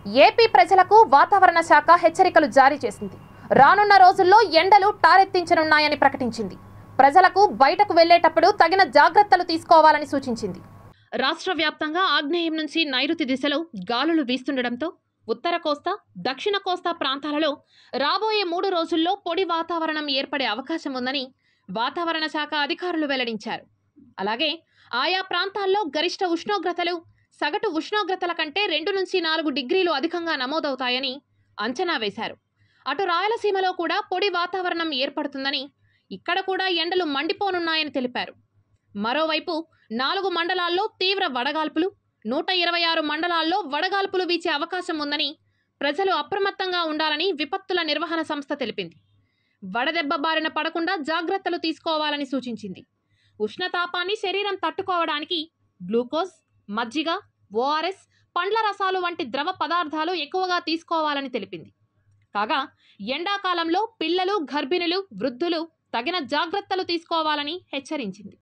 AP ప్రజలకు వాతావరణ శాఖ హెచ్చరికలు జారీ చేసింది రానున్న రోజుల్లో ఎండలు టారెత్తించనున్నాయని ప్రకటించింది ప్రజలకు బయటకు వెళ్లేటప్పుడు తగిన జాగ్రత్తలు తీసుకోవాలని సూచించింది రాష్ట్ర వ్యాప్తంగా ఆగ్నేయం నుంచి నైరుతి దిశలో గాలులు వీస్తుండటంతో ఉత్తర కోస్తా దక్షిణ కోస్తా ప్రాంతాలలో రాబోయే మూడు రోజుల్లో పొడి వాతావరణం ఏర్పడే అవకాశం ఉందని వాతావరణ శాఖ అధికారులు వెల్లడించారు అలాగే ఆయా ప్రాంతాల్లో గరిష్ట ఉష్ణోగ్రతలు సగటు ఉష్ణోగ్రతల కంటే రెండు నుంచి నాలుగు డిగ్రీలు అధికంగా నమోదవుతాయని అంచనా వేశారు అటు రాయలసీమలో కూడా పొడి వాతావరణం ఏర్పడుతుందని ఇక్కడ కూడా ఎండలు మండిపోనున్నాయని తెలిపారు మరోవైపు నాలుగు మండలాల్లో తీవ్ర వడగాల్పులు నూట ఇరవై ఆరు మండలాల్లో వడగాల్పులు వీచే అవకాశం ఉందని ప్రజలు అప్రమత్తంగా ఉండాలని విపత్తుల నిర్వహణ సంస్థ తెలిపింది వడదెబ్బ బారిన పడకుండా జాగ్రత్తలు తీసుకోవాలని సూచించింది ఉష్ణతాపాన్ని శరీరం తట్టుకోవడానికి గ్లూకోజ్ మజ్జిగ ఓఆర్ఎస్ పండ్ల రసాలు వంటి ద్రవ పదార్థాలు ఎక్కువగా తీసుకోవాలని తెలిపింది కాగా ఎండాకాలంలో పిల్లలు గర్భిణులు వృద్ధులు తగిన జాగ్రత్తలు తీసుకోవాలని హెచ్చరించింది